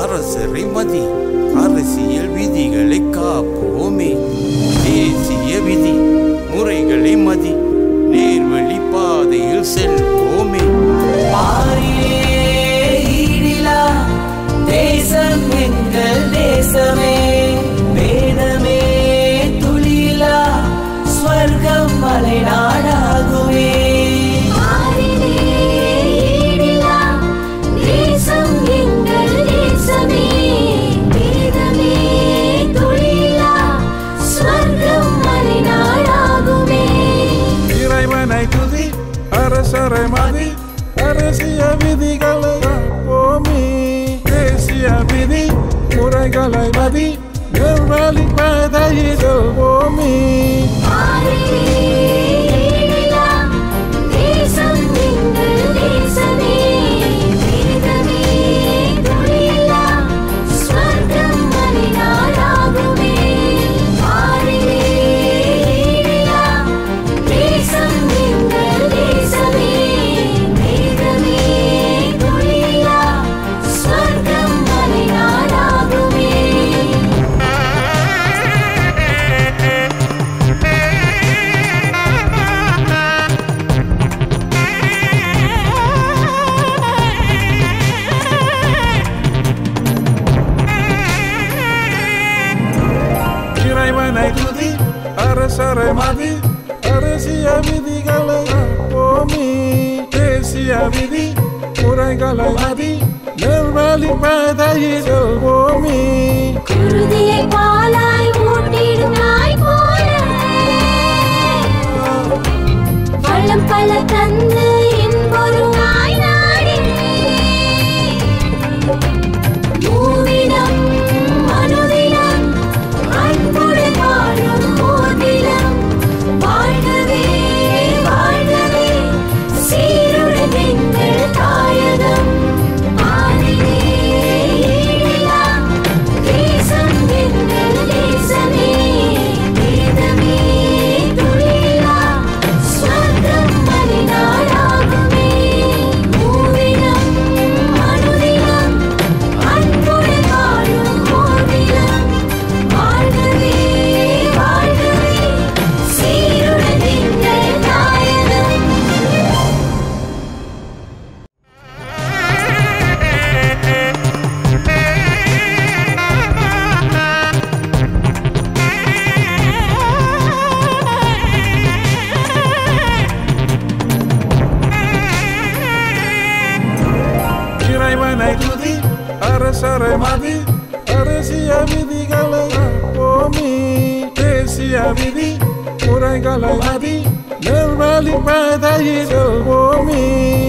அரசரை மதி அரசியல் விதிகளை காப்போமே தேசிய விதி முறைகளை மதி நேர்வழி பாதையில் செல்வோமே பாரிலே ஈடிலா தேசம் எங்கள் தேசமே வேதமே துளிலா ஸ்வர்க்கம் மலைநாடாகுமே ஆரிலே ஈடிலா தேசம் எங்கள் தேசமே வேதமே துளிலா ஸ்வர்க்கம் மலைநாடாகுமே இறைவனை துதி அரசரை மதி அரசிய விதிகளை காப்போமே தேசிய விதி முறைகளை மதி நெல்வழி பாதையில் செல்வோமே ஆரிலே ஈடிலா தேசம் எங்கள் தேசமே வேதமே துளிலா ஸ்வர்க்கம் மலைநாடாகுமே ஆரிலே ஈடிலா தேசம் எங்கள் தேசமே வேதமே துளிலா ஸ்வர்க்கம் மலைநாடாகுமே இறைவனை துதி அரசரை மதி அரசிய விதிகளை காப்போமே தேசிய விதி முறைகளை மதி நெல்வழி பாதையில் செல்வோமே குருதியை பாலாய் ஊட்டிடும் நாய் போல வள்ளம் பல தந்து என்பொரு நாய் நாடி மூவினம் மனுதினம் அன்புடன் வாழும் போதிலும் வாழ்கவே வாழ்கவே சீருடன் எங்கள் தாயகம் ஆதிலே ஈடிலா தேசம் எங்கள் தேசமே வேதமே துளிலா ஸ்வர்க்கம் மலைநாடாகுமே மூவினம் மனுதினம் அன்புடன் வாழும் போதிலும் வாழ்கவே வாழ்கவே சீருடன் எங்கள் தாயகம் இறைவனை துதி அரசரை மதி அரசிய விதிகளை காப்போமே தேசிய விதி முறைகளை மதி நெல்வழி பாதையில் செல்வோமே